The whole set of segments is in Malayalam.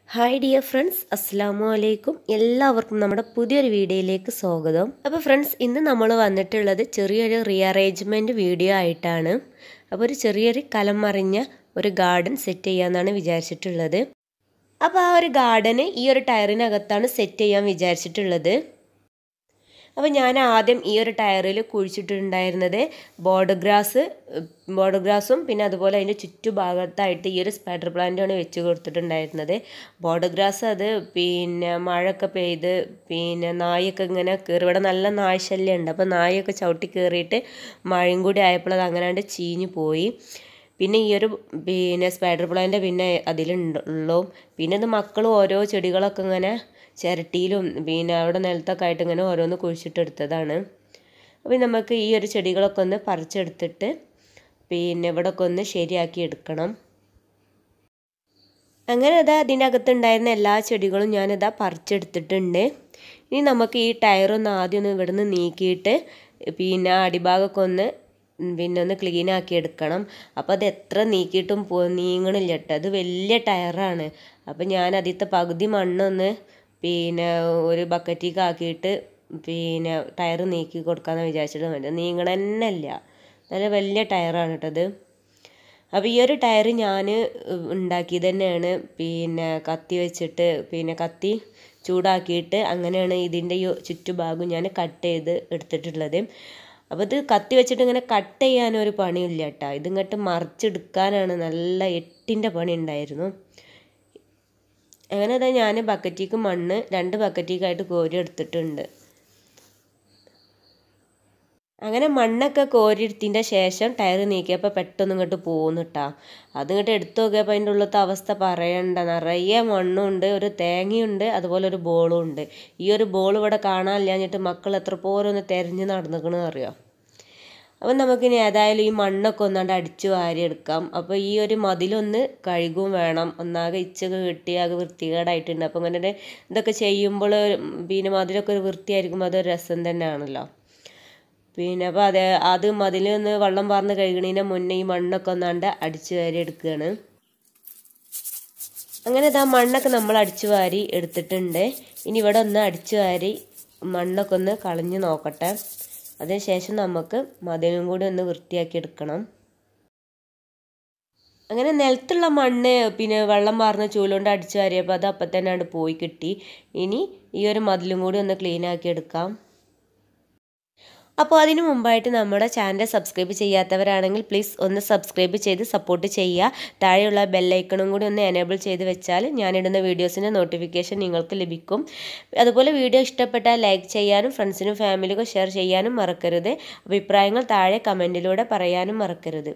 ഹായ് ഡിയർ ഫ്രണ്ട്സ് അസ്സാമു അലൈക്കും എല്ലാവർക്കും നമ്മുടെ പുതിയൊരു വീഡിയോയിലേക്ക് സ്വാഗതം അപ്പോൾ ഫ്രണ്ട്സ് ഇന്ന് നമ്മൾ വന്നിട്ടുള്ളത് ചെറിയൊരു റീഅറേഞ്ച്മെൻറ്റ് വീഡിയോ ആയിട്ടാണ് അപ്പോൾ ഒരു ചെറിയൊരു കലം മറിഞ്ഞ ഒരു ഗാർഡൻ സെറ്റ് ചെയ്യാമെന്നാണ് വിചാരിച്ചിട്ടുള്ളത് അപ്പോൾ ആ ഒരു ഗാർഡന് ഈ ഒരു ടയറിനകത്താണ് സെറ്റ് ചെയ്യാൻ വിചാരിച്ചിട്ടുള്ളത് അപ്പോൾ ഞാൻ ആദ്യം ഈ ഒരു ടയറിൽ കുഴിച്ചിട്ടുണ്ടായിരുന്നത് ബോർഡർ ഗ്രാസ് ബോർഡർ ഗ്രാസും പിന്നെ അതുപോലെ അതിൻ്റെ ചുറ്റുഭാഗത്തായിട്ട് ഈ ഒരു സ്പൈഡർ പ്ലാന്റാണ് വെച്ച് കൊടുത്തിട്ടുണ്ടായിരുന്നത് ബോർഡർ ഗ്രാസ് അത് പിന്നെ മഴയൊക്കെ പെയ്ത് പിന്നെ നായൊക്കെ ഇങ്ങനെ കയറി ഇവിടെ നല്ല നായ ശല്യം ഉണ്ട് അപ്പോൾ നായൊക്കെ ചവിട്ടി കയറിയിട്ട് മഴയും കൂടി ആയപ്പോൾ അത് അങ്ങനെയാണ്ട് ചീഞ്ഞു പോയി പിന്നെ ഈ ഒരു പിന്നെ സ്പൈഡർ പ്ലാന്റ് പിന്നെ അതിലുള്ളൂ പിന്നെ ഇത് മക്കൾ ഓരോ ചെടികളൊക്കെ ഇങ്ങനെ ചിരട്ടിയിലും പിന്നെ അവിടെ നിലത്തൊക്കെ ആയിട്ട് ഇങ്ങനെ ഓരോന്ന് കുഴിച്ചിട്ടെടുത്തതാണ് അപ്പോൾ നമുക്ക് ഈ ഒരു ചെടികളൊക്കെ ഒന്ന് പറിച്ചെടുത്തിട്ട് പിന്നെ ഇവിടെയൊക്കെ ഒന്ന് ശരിയാക്കി എടുക്കണം അങ്ങനെ ഇതാ അതിനകത്തുണ്ടായിരുന്ന എല്ലാ ചെടികളും ഞാനിതാ പറിച്ചെടുത്തിട്ടുണ്ട് ഇനി നമുക്ക് ഈ ടയറൊന്ന് ആദ്യം ഒന്ന് ഇവിടുന്ന് നീക്കിയിട്ട് പിന്നെ അടിഭാഗമൊക്കെ ഒന്ന് പിന്നെ ഒന്ന് ക്ലീൻ ആക്കി എടുക്കണം അപ്പോൾ അത് എത്ര നീക്കിയിട്ടും പോ നീങ്ങണില്ല കേട്ടോ അത് വലിയ ടയറാണ് അപ്പോൾ ഞാൻ അതിലത്തെ പകുതി മണ്ണൊന്ന് പിന്നെ ഒരു ബക്കറ്റിലേക്ക് ആക്കിയിട്ട് പിന്നെ ടയർ നീക്കി കൊടുക്കാമെന്ന് വിചാരിച്ചിട്ട് മതി നീങ്ങണ തന്നെ ഇല്ല നല്ല വലിയ ടയറാണ് കേട്ടത് അപ്പോൾ ഈ ഒരു ടയർ ഞാൻ ഉണ്ടാക്കിയത് തന്നെയാണ് പിന്നെ കത്തി വെച്ചിട്ട് പിന്നെ കത്തി ചൂടാക്കിയിട്ട് അങ്ങനെയാണ് ഇതിൻ്റെ ഈ ചുറ്റുഭാഗം ഞാൻ കട്ട് ചെയ്ത് എടുത്തിട്ടുള്ളത് അപ്പോൾ ഇത് കത്തി വെച്ചിട്ട് ഇങ്ങനെ കട്ട് ചെയ്യാനൊരു പണിയില്ല കേട്ടോ ഇതിങ്ങോട്ട് മറിച്ചെടുക്കാനാണ് നല്ല എട്ടിൻ്റെ പണി ഉണ്ടായിരുന്നു അങ്ങനെ അതാ ഞാൻ ബക്കറ്റിക്ക് മണ്ണ് രണ്ട് ബക്കറ്റിക്കായിട്ട് കോരി എടുത്തിട്ടുണ്ട് അങ്ങനെ മണ്ണൊക്കെ കോരിയെടുത്തതിൻ്റെ ശേഷം ടയർ നീക്കിയപ്പോൾ പെട്ടെന്ന് ഇങ്ങോട്ട് പോകുന്നു കേട്ടോ അതിങ്ങോട്ട് എടുത്തു നോക്കിയപ്പോൾ അതിൻ്റെ ഉള്ളത്തെ അവസ്ഥ പറയണ്ട നിറയെ മണ്ണുണ്ട് ഒരു തേങ്ങയുണ്ട് അതുപോലെ ഒരു ബോളും ഉണ്ട് ഈ ഒരു ബോൾ ഇവിടെ കാണാനില്ലാഞ്ഞിട്ട് മക്കൾ എത്ര പോരൊന്ന് തിരഞ്ഞ് നടന്നിക്കണമെന്ന് അറിയാം അപ്പം നമുക്കിനി ഏതായാലും ഈ മണ്ണൊക്കെ ഒന്നാണ്ട് അടിച്ചു വാരിയെടുക്കാം അപ്പോൾ ഈ ഒരു മതിലൊന്ന് കഴുകും വേണം ഒന്നാകെ ഇച്ചൊക്കെ കെട്ടി ആകെ വൃത്തികേടായിട്ടുണ്ട് അപ്പോൾ അങ്ങനെ ഇതൊക്കെ ചെയ്യുമ്പോൾ പിന്നെ മതിലൊക്കെ ഒരു വൃത്തിയായിരിക്കുമ്പോൾ അതൊരു രസം തന്നെയാണല്ലോ പിന്നെ അപ്പോൾ അത് അത് മതിലൊന്ന് വെള്ളം പാർന്ന് കഴുകണതിൻ്റെ മുന്നേ ഈ മണ്ണൊക്കെ ഒന്നാണ്ട് അടിച്ചു വാരി എടുക്കുകയാണ് അങ്ങനെ ഇതാ മണ്ണൊക്കെ നമ്മൾ അടിച്ചു വാരി എടുത്തിട്ടുണ്ട് ഇനി ഇവിടെ ഒന്ന് അടിച്ചു വാരി മണ്ണൊക്കെ ഒന്ന് കളഞ്ഞു നോക്കട്ടെ അതിനുശേഷം നമുക്ക് മതിലും കൂടി ഒന്ന് വൃത്തിയാക്കി എടുക്കണം അങ്ങനെ നിലത്തുള്ള മണ്ണ് പിന്നെ വെള്ളം പാർന്ന ചൂലുകൊണ്ട് അടിച്ചു വാരിയപ്പോൾ അത് അപ്പം തന്നെ അവിടെ പോയി കിട്ടി ഇനി ഈ ഒരു മതിലും കൂടി ഒന്ന് ക്ലീൻ ആക്കി എടുക്കാം അപ്പോൾ അതിന് മുമ്പായിട്ട് നമ്മുടെ ചാനൽ സബ്സ്ക്രൈബ് ചെയ്യാത്തവരാണെങ്കിൽ പ്ലീസ് ഒന്ന് സബ്സ്ക്രൈബ് ചെയ്ത് സപ്പോർട്ട് ചെയ്യുക താഴെയുള്ള ബെല്ലൈക്കണും കൂടി ഒന്ന് എനേബിൾ ചെയ്ത് വെച്ചാൽ ഞാനിടുന്ന വീഡിയോസിൻ്റെ നോട്ടിഫിക്കേഷൻ നിങ്ങൾക്ക് ലഭിക്കും അതുപോലെ വീഡിയോ ഇഷ്ടപ്പെട്ടാൽ ലൈക്ക് ചെയ്യാനും ഫ്രണ്ട്സിനും ഫാമിലിക്കും ഷെയർ ചെയ്യാനും മറക്കരുത് അഭിപ്രായങ്ങൾ താഴെ കമൻറ്റിലൂടെ പറയാനും മറക്കരുത്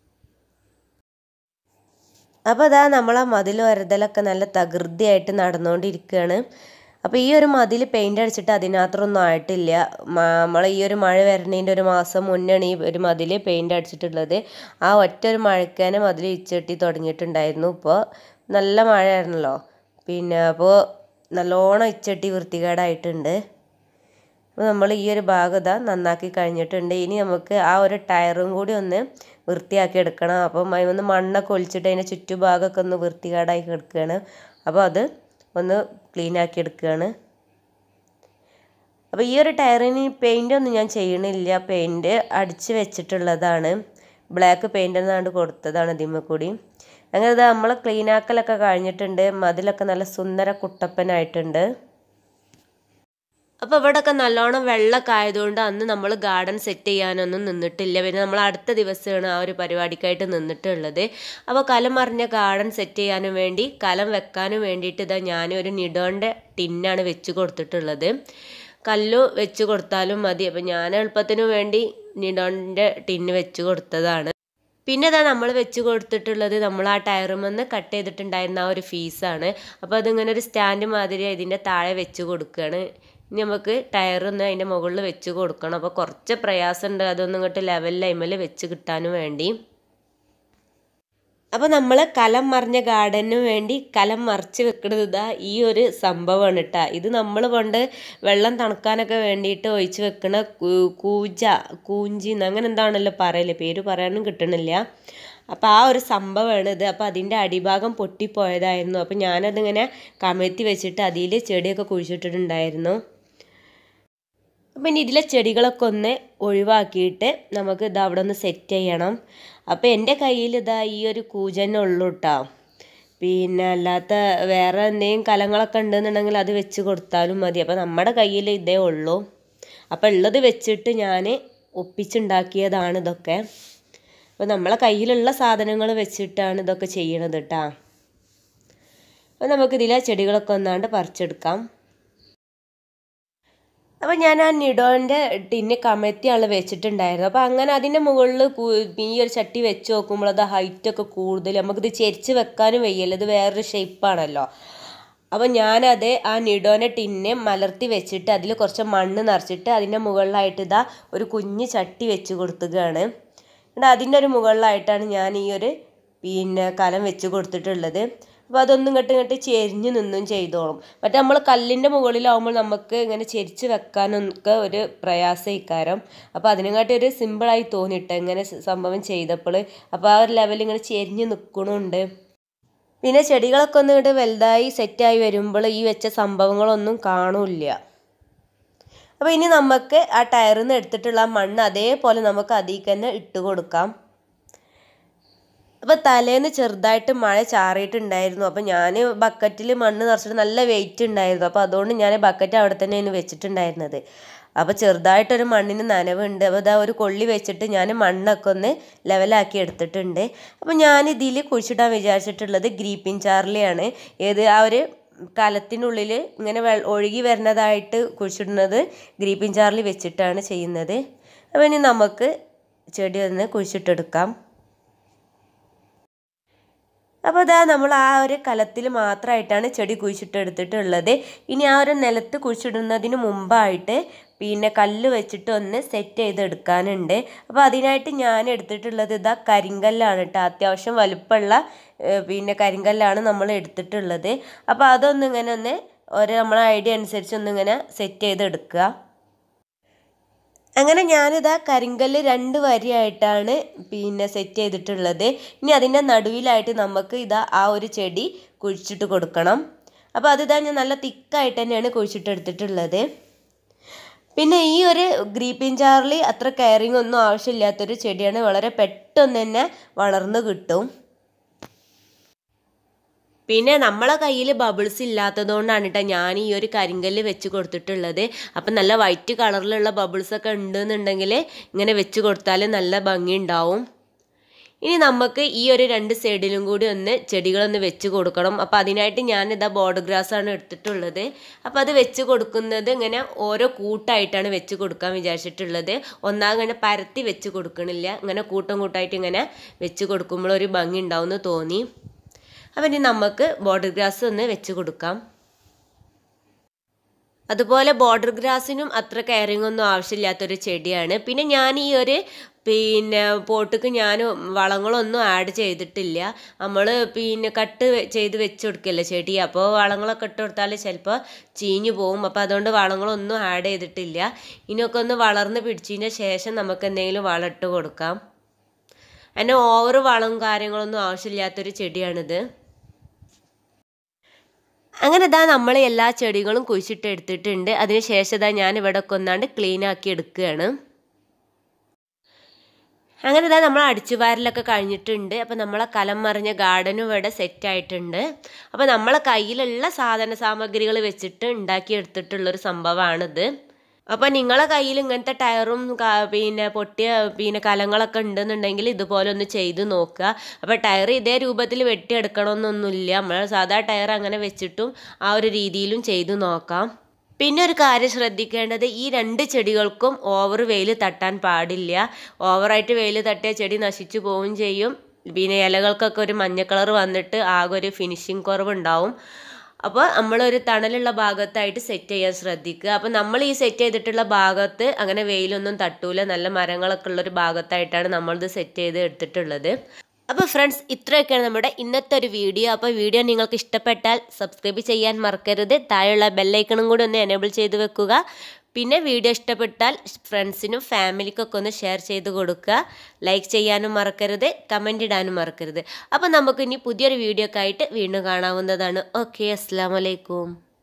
അപ്പോൾ അതാ നമ്മളെ മതിൽ വരുതലൊക്കെ നല്ല തകൃതിയായിട്ട് നടന്നുകൊണ്ടിരിക്കുകയാണ് അപ്പോൾ ഈ ഒരു മതിൽ പെയിൻ്റ് അടിച്ചിട്ട് അതിനകത്തൊന്നും ആയിട്ടില്ല നമ്മൾ ഈ ഒരു മഴ വരുന്നതിൻ്റെ ഒരു മാസം മുന്നാണ് ഈ ഒരു മതിൽ പെയിൻ്റ് അടിച്ചിട്ടുള്ളത് ആ ഒറ്റ ഒരു മഴക്കാനെ മതിൽ ഇച്ചട്ടി തുടങ്ങിയിട്ടുണ്ടായിരുന്നു ഇപ്പോൾ നല്ല മഴയായിരുന്നല്ലോ പിന്നെ അപ്പോൾ നല്ലോണം ഇച്ചട്ടി വൃത്തികേടായിട്ടുണ്ട് അപ്പോൾ നമ്മൾ ഈ ഒരു ഭാഗത നന്നാക്കി കഴിഞ്ഞിട്ടുണ്ട് ഇനി നമുക്ക് ആ ഒരു ടയറും കൂടി ഒന്ന് വൃത്തിയാക്കി എടുക്കണം അപ്പം ഒന്ന് മണ്ണൊക്കെ ഒളിച്ചിട്ട് അതിൻ്റെ ചുറ്റുഭാഗമൊക്കെ ഒന്ന് വൃത്തികേടായി കിടക്കുകയാണ് അപ്പോൾ അത് ഒന്ന് ക്ലീൻ ആക്കി എടുക്കുകയാണ് അപ്പോൾ ഈ ഒരു ടയറിന് പെയിൻ്റ് ഒന്നും ഞാൻ ചെയ്യണില്ല പെയിൻറ്റ് അടിച്ച് വെച്ചിട്ടുള്ളതാണ് ബ്ലാക്ക് പെയിൻ്റ് എന്നാണ്ട് കൊടുത്തതാണ് ഇതിമ്മ കൂടി അങ്ങനെ ഇത് നമ്മൾ ക്ലീൻ ആക്കലൊക്കെ കഴിഞ്ഞിട്ടുണ്ട് മതിലൊക്കെ നല്ല സുന്ദര കുട്ടപ്പനായിട്ടുണ്ട് അപ്പോൾ ഇവിടെയൊക്കെ നല്ലോണം വെള്ളമൊക്കെ ആയതുകൊണ്ട് അന്ന് നമ്മൾ ഗാർഡൻ സെറ്റ് ചെയ്യാനൊന്നും നിന്നിട്ടില്ല പിന്നെ നമ്മൾ അടുത്ത ദിവസമാണ് ആ ഒരു പരിപാടിക്കായിട്ട് നിന്നിട്ടുള്ളത് അപ്പോൾ കലം മറിഞ്ഞ ഗാർഡൻ സെറ്റ് ചെയ്യാനും വേണ്ടി കലം വെക്കാനും വേണ്ടിയിട്ട് ഇതാ ഞാനൊരു നിഡോൻ്റെ ടിന്നാണ് വെച്ച് കൊടുത്തിട്ടുള്ളത് കല്ലു വെച്ച് കൊടുത്താലും മതി അപ്പോൾ ഞാൻ എളുപ്പത്തിന് വേണ്ടി നിഡോൻ്റെ ടിന്ന് വെച്ച് കൊടുത്തതാണ് പിന്നെ ഇതാ നമ്മൾ വെച്ച് കൊടുത്തിട്ടുള്ളത് നമ്മൾ ആ ടയറുമെന്ന് കട്ട് ചെയ്തിട്ടുണ്ടായിരുന്ന ആ ഒരു ഫീസാണ് അപ്പോൾ അതിങ്ങനെ ഒരു സ്റ്റാൻഡ് മാതിരി ഇതിൻ്റെ താഴെ വെച്ച് കൊടുക്കുകയാണ് ഇനി നമുക്ക് ടയറൊന്ന് അതിൻ്റെ മുകളിൽ വെച്ച് കൊടുക്കണം അപ്പോൾ കുറച്ച് പ്രയാസമുണ്ട് അതൊന്നും ഇങ്ങോട്ട് ലെവൽ ലൈമിൽ വെച്ച് കിട്ടാനും വേണ്ടി അപ്പോൾ നമ്മൾ കലം മറിഞ്ഞ ഗാർഡനു വേണ്ടി കലം മറിച്ച് വെക്കുന്നത് ഇതാ ഈ ഒരു സംഭവമാണ് കേട്ടോ ഇത് നമ്മൾ കൊണ്ട് വെള്ളം തണുക്കാനൊക്കെ വേണ്ടിയിട്ട് ഒഴിച്ച് വെക്കണ കൂജ കൂഞ്ചി അങ്ങനെ എന്താണല്ലോ പറയല് പേര് പറയാനും കിട്ടണില്ല അപ്പോൾ ആ ഒരു സംഭവമാണ് ഇത് അപ്പോൾ അതിൻ്റെ അടിഭാഗം പൊട്ടിപ്പോയതായിരുന്നു അപ്പോൾ ഞാനതിങ്ങനെ കമഴ്ത്തി വെച്ചിട്ട് അതിൽ ചെടിയൊക്കെ കുഴിച്ചിട്ടിട്ടുണ്ടായിരുന്നു അപ്പം ഇനി ഇതിലെ ചെടികളൊക്കെ ഒന്ന് ഒഴിവാക്കിയിട്ട് നമുക്ക് ഇത് അവിടെ ഒന്ന് സെറ്റ് ചെയ്യണം അപ്പോൾ എൻ്റെ കയ്യിൽ ഇതാ ഈ ഒരു കൂജന്നെ ഉള്ളൂ കേട്ടോ പിന്നെ അല്ലാത്ത വേറെ എന്തെങ്കിലും കലങ്ങളൊക്കെ ഉണ്ടെന്നുണ്ടെങ്കിൽ അത് വെച്ച് കൊടുത്താലും മതി അപ്പോൾ നമ്മുടെ കയ്യിൽ ഇതേ ഉള്ളൂ അപ്പോൾ ഉള്ളത് വെച്ചിട്ട് ഞാൻ ഒപ്പിച്ചുണ്ടാക്കിയതാണ് ഇതൊക്കെ അപ്പോൾ നമ്മളെ കയ്യിലുള്ള സാധനങ്ങൾ വെച്ചിട്ടാണ് ഇതൊക്കെ ചെയ്യണത് കേട്ടോ അപ്പോൾ നമുക്കിതിലെ ചെടികളൊക്കെ ഒന്നാണ്ട് പറിച്ചെടുക്കാം അപ്പോൾ ഞാൻ ആ നിഡോൻ്റെ ടിന്ന് കമഴ്ത്തിയാണ് വെച്ചിട്ടുണ്ടായിരുന്നു അപ്പോൾ അങ്ങനെ അതിൻ്റെ മുകളിൽ ഈ ഒരു ചട്ടി വെച്ച് നോക്കുമ്പോൾ അത് ഹൈറ്റൊക്കെ കൂടുതൽ നമുക്കിത് ചെരിച്ച് വെക്കാനും വയ്യല്ലോ ഇത് വേറൊരു ഷേപ്പാണല്ലോ അപ്പോൾ ഞാനത് ആ നിഡോൻ്റെ ടിന്നെ മലർത്തി വെച്ചിട്ട് അതിൽ കുറച്ച് മണ്ണ് നിറച്ചിട്ട് അതിൻ്റെ മുകളിലായിട്ട് ഇതാ ഒരു കുഞ്ഞ് ചട്ടി വെച്ച് കൊടുത്തുകയാണ് എന്നിട്ട് അതിൻ്റെ ഒരു മുകളിലായിട്ടാണ് ഞാൻ ഈ ഒരു പിന്നെ കലം വെച്ച് കൊടുത്തിട്ടുള്ളത് അപ്പോൾ അതൊന്നും ഇങ്ങോട്ട് ഇങ്ങോട്ട് ചെരിഞ്ഞ് നിന്നും ചെയ്തോളും മറ്റേ നമ്മൾ കല്ലിൻ്റെ മുകളിലാവുമ്പോൾ നമുക്ക് ഇങ്ങനെ ചെരിച്ച് വെക്കാനൊക്കെ ഒരു പ്രയാസം ഇക്കാരം അപ്പോൾ അതിനെക്കാട്ടി ഒരു സിമ്പിളായി തോന്നിയിട്ട് ഇങ്ങനെ സംഭവം ചെയ്തപ്പോൾ അപ്പോൾ ആ ഒരു ലെവലിൽ ഇങ്ങനെ ചെരിഞ്ഞ് നിൽക്കണുണ്ട് പിന്നെ ചെടികളൊക്കെ ഒന്ന് ഇങ്ങോട്ട് വലുതായി സെറ്റായി വരുമ്പോൾ ഈ വെച്ച സംഭവങ്ങളൊന്നും കാണൂല്ല അപ്പോൾ ഇനി നമുക്ക് ആ ടയറിൽ നിന്ന് എടുത്തിട്ടുള്ള ആ മണ്ണ് അതേപോലെ നമുക്ക് അതിൽ തന്നെ ഇട്ട് കൊടുക്കാം അപ്പോൾ തലേന്ന് ചെറുതായിട്ട് മഴ ചാറിയിട്ടുണ്ടായിരുന്നു അപ്പോൾ ഞാൻ ബക്കറ്റിൽ മണ്ണ് നിറച്ചിട്ട് നല്ല വെയിറ്റ് ഉണ്ടായിരുന്നു അപ്പോൾ അതുകൊണ്ട് ഞാൻ ബക്കറ്റ് അവിടെ തന്നെയാണ് വെച്ചിട്ടുണ്ടായിരുന്നത് അപ്പോൾ ചെറുതായിട്ടൊരു മണ്ണിന് നനവുണ്ട് അപ്പോൾ ഇതാ ഒരു കൊള്ളി വെച്ചിട്ട് ഞാൻ മണ്ണൊക്കെ ഒന്ന് ലെവലാക്കി എടുത്തിട്ടുണ്ട് അപ്പോൾ ഞാൻ ഇതിൽ കുഴിച്ചിടാൻ വിചാരിച്ചിട്ടുള്ളത് ഗ്രീപ്പിൻ ചാർലിയാണ് ഏത് ആ ഒരു കലത്തിനുള്ളിൽ ഇങ്ങനെ വെ ഒഴുകി വരുന്നതായിട്ട് കുഴിച്ചിടുന്നത് ഗ്രീപ്പിൻ ചാർലി വെച്ചിട്ടാണ് ചെയ്യുന്നത് അപ്പോൾ ഇനി നമുക്ക് ചെടി ഒന്ന് കുഴിച്ചിട്ടെടുക്കാം അപ്പോൾ ഇതാ നമ്മൾ ആ ഒരു കലത്തിൽ മാത്രമായിട്ടാണ് ചെടി കുഴിച്ചിട്ടെടുത്തിട്ടുള്ളത് ഇനി ആ ഒരു നിലത്ത് കുഴിച്ചിടുന്നതിന് മുമ്പായിട്ട് പിന്നെ കല്ല് വെച്ചിട്ട് ഒന്ന് സെറ്റ് ചെയ്തെടുക്കാനുണ്ട് അപ്പോൾ അതിനായിട്ട് ഞാൻ എടുത്തിട്ടുള്ളത് ഇതാ കരിങ്കല്ലാണ് കേട്ടോ അത്യാവശ്യം വലുപ്പമുള്ള പിന്നെ കരിങ്കല്ലാണ് നമ്മൾ എടുത്തിട്ടുള്ളത് അപ്പോൾ അതൊന്നും ഇങ്ങനെ ഒന്ന് ഒരു നമ്മളെ ഐഡിയ അനുസരിച്ച് ഒന്നിങ്ങനെ സെറ്റ് ചെയ്തെടുക്കുക അങ്ങനെ ഞാനിതാ കരിങ്കല്ല് രണ്ട് വരിയായിട്ടാണ് പിന്നെ സെറ്റ് ചെയ്തിട്ടുള്ളത് ഇനി അതിൻ്റെ നടുവിലായിട്ട് നമുക്ക് ഇതാ ആ ഒരു ചെടി കുഴിച്ചിട്ട് കൊടുക്കണം അപ്പോൾ അതിതാ ഞാൻ നല്ല തിക്കായിട്ട് തന്നെയാണ് കുഴിച്ചിട്ടെടുത്തിട്ടുള്ളത് പിന്നെ ഈ ഒരു ഗ്രീപ്പിൻ ചാർലി അത്ര കെയറിങ് ഒന്നും ആവശ്യമില്ലാത്തൊരു ചെടിയാണ് വളരെ പെട്ടെന്ന് തന്നെ വളർന്നു കിട്ടും പിന്നെ നമ്മളെ കയ്യിൽ ബബിൾസ് ഇല്ലാത്തതുകൊണ്ടാണ് കേട്ടോ ഞാൻ ഈ ഒരു കരിങ്കല്ല് വെച്ച് കൊടുത്തിട്ടുള്ളത് അപ്പം നല്ല വൈറ്റ് കളറിലുള്ള ബബിൾസ് ഒക്കെ ഉണ്ടെന്നുണ്ടെങ്കിൽ ഇങ്ങനെ വെച്ച് കൊടുത്താൽ നല്ല ഭംഗി ഉണ്ടാവും ഇനി നമുക്ക് ഈ ഒരു രണ്ട് സൈഡിലും കൂടി ഒന്ന് ചെടികളൊന്ന് വെച്ച് കൊടുക്കണം അപ്പോൾ അതിനായിട്ട് ഞാൻ ഇതാ ബോർഡർ ഗ്രാസ് ആണ് എടുത്തിട്ടുള്ളത് അപ്പോൾ അത് വെച്ച് കൊടുക്കുന്നത് ഇങ്ങനെ ഓരോ കൂട്ടായിട്ടാണ് വെച്ച് കൊടുക്കാൻ വിചാരിച്ചിട്ടുള്ളത് ഒന്നാകെ പരത്തി വെച്ച് കൊടുക്കണില്ല ഇങ്ങനെ കൂട്ടം കൂട്ടായിട്ട് ഇങ്ങനെ വെച്ച് കൊടുക്കുമ്പോൾ ഒരു ഭംഗി ഉണ്ടാവും എന്ന് തോന്നി അപ്പം ഇനി നമുക്ക് ബോർഡർ ഗ്രാസ് ഒന്ന് വെച്ച് കൊടുക്കാം അതുപോലെ ബോർഡർ ഗ്രാസിനും അത്ര കെയറിങ് ഒന്നും ആവശ്യമില്ലാത്തൊരു ചെടിയാണ് പിന്നെ ഞാൻ ഈ ഒരു പിന്നെ പോട്ടിക്ക് ഞാൻ വളങ്ങളൊന്നും ആഡ് ചെയ്തിട്ടില്ല നമ്മൾ പിന്നെ കട്ട് ചെയ്ത് വെച്ച് കൊടുക്കല്ലേ ചെടി അപ്പോൾ വളങ്ങളൊക്കെ ഇട്ട് കൊടുത്താൽ ചിലപ്പോൾ ചീഞ്ഞു പോകും അപ്പോൾ അതുകൊണ്ട് വളങ്ങളൊന്നും ആഡ് ചെയ്തിട്ടില്ല ഇനിയൊക്കെ ഒന്ന് വളർന്ന് പിടിച്ചതിന് ശേഷം നമുക്ക് എന്തെങ്കിലും വളം ഇട്ട് കൊടുക്കാം അതിന് ഓവർ വളവും കാര്യങ്ങളൊന്നും ആവശ്യമില്ലാത്തൊരു ചെടിയാണിത് അങ്ങനെ ഇതാ നമ്മൾ എല്ലാ ചെടികളും കുഴിച്ചിട്ട് എടുത്തിട്ടുണ്ട് അതിന് ശേഷം ഇതാ ഞാൻ ഇവിടെ കൊന്നാണ്ട് ക്ലീൻ ആക്കി എടുക്കുകയാണ് അങ്ങനെ ഇതാ നമ്മൾ അടിച്ചുവാരലൊക്കെ കഴിഞ്ഞിട്ടുണ്ട് അപ്പോൾ നമ്മളെ കലം മറിഞ്ഞ ഗാർഡനും ഇവിടെ സെറ്റ് ആയിട്ടുണ്ട് അപ്പോൾ നമ്മളെ കയ്യിലുള്ള സാധന സാമഗ്രികൾ വെച്ചിട്ട് ഉണ്ടാക്കിയെടുത്തിട്ടുള്ളൊരു സംഭവമാണിത് അപ്പോൾ നിങ്ങളെ കയ്യിൽ ഇങ്ങനത്തെ ടയറും പിന്നെ പൊട്ടിയ പിന്നെ കലങ്ങളൊക്കെ ഉണ്ടെന്നുണ്ടെങ്കിൽ ഇതുപോലെ ഒന്ന് ചെയ്ത് നോക്കുക അപ്പോൾ ടയർ ഇതേ രൂപത്തിൽ വെട്ടിയെടുക്കണമെന്നൊന്നുമില്ല നമ്മൾ സാധാ ടയർ അങ്ങനെ വെച്ചിട്ടും ആ ഒരു രീതിയിലും ചെയ്ത് നോക്കാം പിന്നെ ഒരു കാര്യം ശ്രദ്ധിക്കേണ്ടത് ഈ രണ്ട് ചെടികൾക്കും ഓവർ വെയിൽ തട്ടാൻ പാടില്ല ഓവറായിട്ട് വെയിൽ തട്ടിയ ചെടി നശിച്ചു പോവുകയും ചെയ്യും പിന്നെ ഇലകൾക്കൊക്കെ ഒരു മഞ്ഞ കളർ വന്നിട്ട് ആകെ ഒരു ഫിനിഷിങ് കുറവുണ്ടാവും അപ്പോൾ നമ്മളൊരു തണലുള്ള ഭാഗത്തായിട്ട് സെറ്റ് ചെയ്യാൻ ശ്രദ്ധിക്കുക അപ്പോൾ നമ്മൾ ഈ സെറ്റ് ചെയ്തിട്ടുള്ള ഭാഗത്ത് അങ്ങനെ വെയിലൊന്നും തട്ടൂല നല്ല മരങ്ങളൊക്കെ ഉള്ളൊരു ഭാഗത്തായിട്ടാണ് നമ്മളിത് സെറ്റ് ചെയ്ത് എടുത്തിട്ടുള്ളത് അപ്പോൾ ഫ്രണ്ട്സ് ഇത്രയൊക്കെയാണ് നമ്മുടെ ഇന്നത്തെ ഒരു വീഡിയോ അപ്പോൾ വീഡിയോ നിങ്ങൾക്ക് ഇഷ്ടപ്പെട്ടാൽ സബ്സ്ക്രൈബ് ചെയ്യാൻ മറക്കരുത് താഴെയുള്ള ബെല്ലൈക്കണും കൂടി ഒന്ന് എനേബിൾ ചെയ്ത് വെക്കുക പിന്നെ വീഡിയോ ഇഷ്ടപ്പെട്ടാൽ ഫ്രണ്ട്സിനും ഫാമിലിക്കൊക്കെ ഒന്ന് ഷെയർ ചെയ്ത് കൊടുക്കുക ലൈക്ക് ചെയ്യാനും മറക്കരുത് കമൻ്റ് ഇടാനും മറക്കരുത് അപ്പോൾ നമുക്ക് ഇനി പുതിയൊരു വീഡിയോ ഒക്കെ ആയിട്ട് വീണ്ടും കാണാവുന്നതാണ് ഓക്കെ അസ്സാം വലൈക്കും